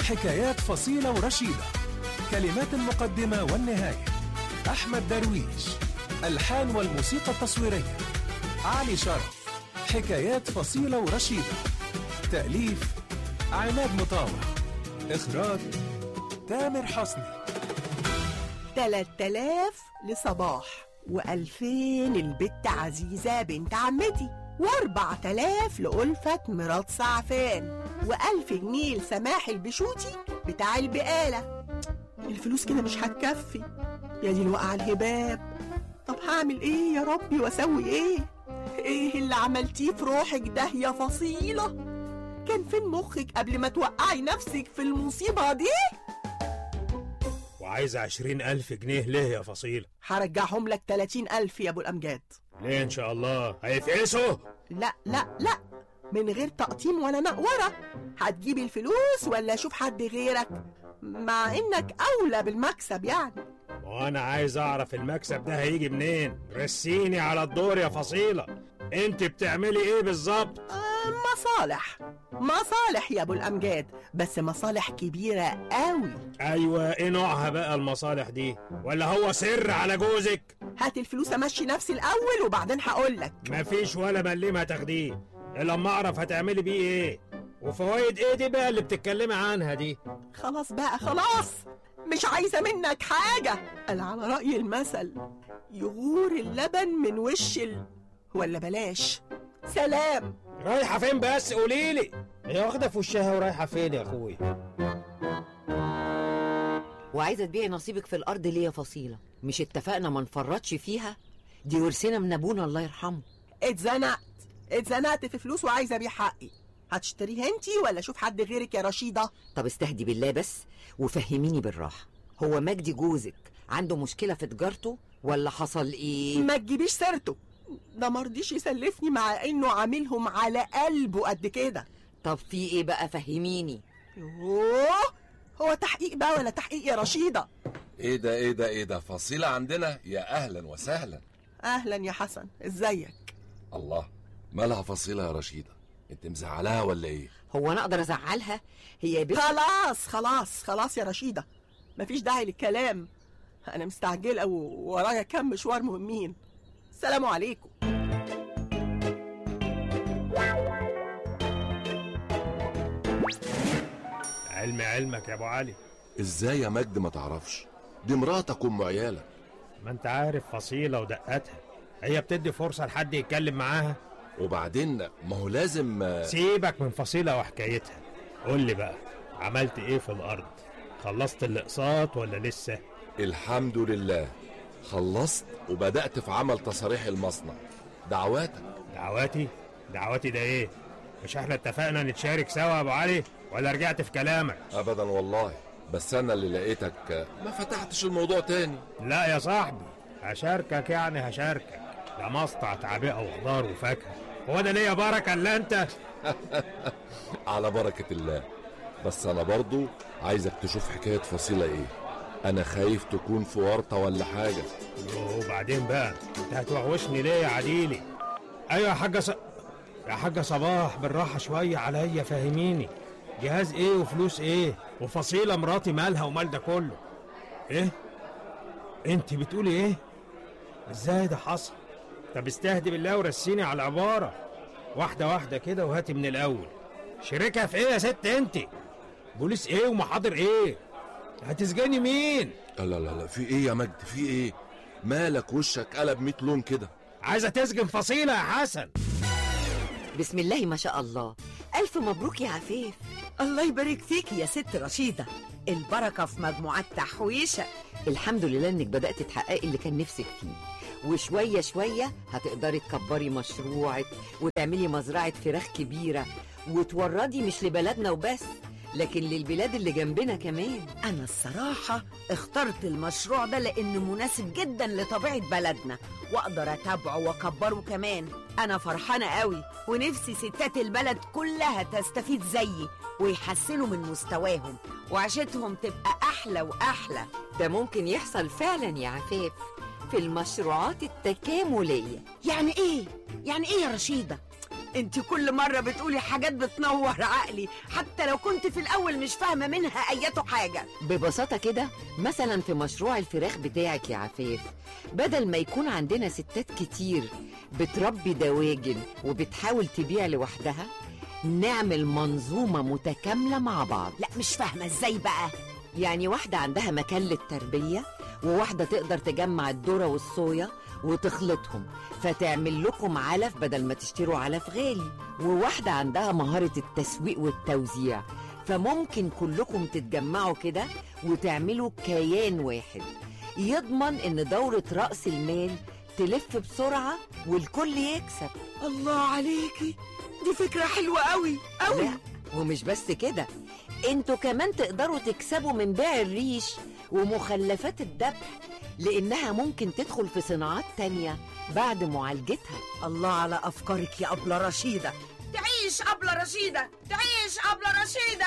حكايات فصيلة ورشيدة كلمات المقدمة والنهاية أحمد درويش الحان والموسيقى التصويرية علي شرف حكايات فصيلة ورشيدة تأليف عماد مطاوع إخراج تامر حسني تلات تلاف لصباح وألفين البت عزيزة بنت عمتي وأربع تلاف لألفة مرات سعفان وألف جنيه لسماح البشوتي بتاع البقالة الفلوس كده مش هتكفي يا دي الوقعة الهباب طب هعمل ايه يا ربي واسوي ايه ايه اللي عملتيه في روحك ده يا فصيلة كان فين مخك قبل ما توقعي نفسك في المصيبة دي وعايز عشرين ألف جنيه ليه يا فصيلة هرجعهم لك تلاتين ألف يا أبو الأمجاد ليه إن شاء الله هيفقسوا لا لا لا من غير تقطيم ولا نقورة هتجيب الفلوس ولا أشوف حد غيرك مع إنك أولى بالمكسب يعني وأنا عايز أعرف المكسب ده هيجي منين رسيني على الدور يا فصيلة أنت بتعملي إيه بالظبط آه مصالح مصالح يا أبو الأمجاد بس مصالح كبيرة قوي أيوة إيه نوعها بقى المصالح دي ولا هو سر على جوزك هات الفلوس أمشي نفسي الأول وبعدين هقولك مفيش ولا مليم هتاخديه إلا لما أعرف هتعملي بيه إيه وفوايد إيه دي بقى اللي بتتكلمي عنها دي خلاص بقى خلاص مش عايزة منك حاجة أنا على رأي المثل يغور اللبن من وش ال... ولا بلاش سلام رايحة فين بس قوليلي هي واخدة في وشها ورايحة فين يا أخوي وعايزه تبيعي نصيبك في الارض ليه يا فصيله مش اتفقنا ما نفرطش فيها دي ورثنا من ابونا الله يرحمه اتزنقت اتزنقت في فلوس وعايزة أبيع حقي هتشتريها انتي ولا اشوف حد غيرك يا رشيدة طب استهدي بالله بس وفهميني بالراحه هو مجدي جوزك عنده مشكله في تجارته ولا حصل ايه ما تجيبيش سيرته ده مرضيش يسلفني مع انه عاملهم على قلبه قد كده طب في ايه بقى فهميني يوه هو تحقيق بقى ولا تحقيق يا رشيدة ايه ده ايه ده ايه ده فصيلة عندنا يا اهلا وسهلا اهلا يا حسن ازيك الله مالها فصيلة يا رشيدة انت مزعلاها ولا ايه هو انا اقدر ازعلها هي بنت خلاص خلاص خلاص يا رشيدة مفيش داعي للكلام انا مستعجلة وورايا كام مشوار مهمين السلام عليكم علم علمك يا أبو علي ازاي يا مجد ما تعرفش دي مراتك ام عيالك ما أنت عارف فصيلة ودقتها هي بتدي فرصة لحد يتكلم معاها وبعدين ما هو لازم آه، سيبك من فصيلة وحكايتها قول لي بقى عملت ايه في الارض خلصت الاقساط ولا لسه الحمد لله خلصت وبدأت في عمل تصاريح المصنع دعواتك دعواتي دعواتي ده ايه مش احنا اتفقنا نتشارك سوا يا ابو علي ولا رجعت في كلامك ابدا والله بس انا اللي لقيتك آه، ما فتحتش الموضوع تاني لا يا صاحبي هشاركك يعني هشاركك ده مصنع تعبئة وخضار وفاكهة هو ده ليا بركة الا انت على بركة الله بس انا برضو عايزك تشوف حكاية فصيلة ايه انا خايف تكون في ورطة ولا حاجة وبعدين بقى انت هتوغوشني ليه يا عديلي ايوه يا حاجة ص... يا حاجة صباح بالراحة شوية عليا فهميني جهاز ايه وفلوس ايه وفصيلة مراتي مالها ومال ده كله ايه انت بتقولي ايه ازاي ده حصل طب استهدي بالله ورسيني على العبارة واحدة واحدة كده وهاتي من الأول شريكها في ايه يا ست انت بوليس ايه ومحاضر ايه هتسجني مين لا لا لا في ايه يا مجد في ايه مالك وشك قلب 100 لون كده عايزة تسجن فصيلة يا حسن بسم الله ما شاء الله الف مبروك يا عفيف الله يبارك فيك يا ست رشيدة البركة في مجموعات تحويشة الحمد لله انك بدات تحققي اللي كان نفسك فيه وشويه شويه هتقدري تكبري مشروعك وتعملي مزرعه فراخ كبيره وتوردي مش لبلدنا وبس لكن للبلاد اللي جنبنا كمان أنا الصراحة اخترت المشروع ده لأنه مناسب جدا لطبيعة بلدنا وأقدر أتابعه وأكبره كمان أنا فرحانة قوي ونفسي ستات البلد كلها تستفيد زيي ويحسنوا من مستواهم وعيشتهم تبقى أحلى وأحلى ده ممكن يحصل فعلا يا عفاف في المشروعات التكامليه يعني إيه؟ يعني إيه يا رشيدة؟ انت كل مرة بتقولي حاجات بتنور عقلي حتى لو كنت في الأول مش فاهمة منها أيته حاجة ببساطة كده مثلا في مشروع الفراخ بتاعك يا عفاف بدل ما يكون عندنا ستات كتير بتربي دواجن وبتحاول تبيع لوحدها نعمل منظومة متكاملة مع بعض لا مش فاهمة ازاي بقى يعني واحدة عندها مكان للتربية وواحدة تقدر تجمع الذرة والصويا وتخلطهم فتعمل لكم علف بدل ما تشتروا علف غالي وواحدة عندها مهارة التسويق والتوزيع فممكن كلكم تتجمعوا كده وتعملوا كيان واحد يضمن ان دورة رأس المال تلف بسرعة والكل يكسب الله عليكي دي فكرة حلوة قوي قوي لا ومش بس كده انتوا كمان تقدروا تكسبوا من بيع الريش ومخلفات الذبح لانها ممكن تدخل في صناعات تانية بعد معالجتها الله على أفكارك يا أبلة رشيدة تعيش أبلة رشيدة تعيش أبلة رشيدة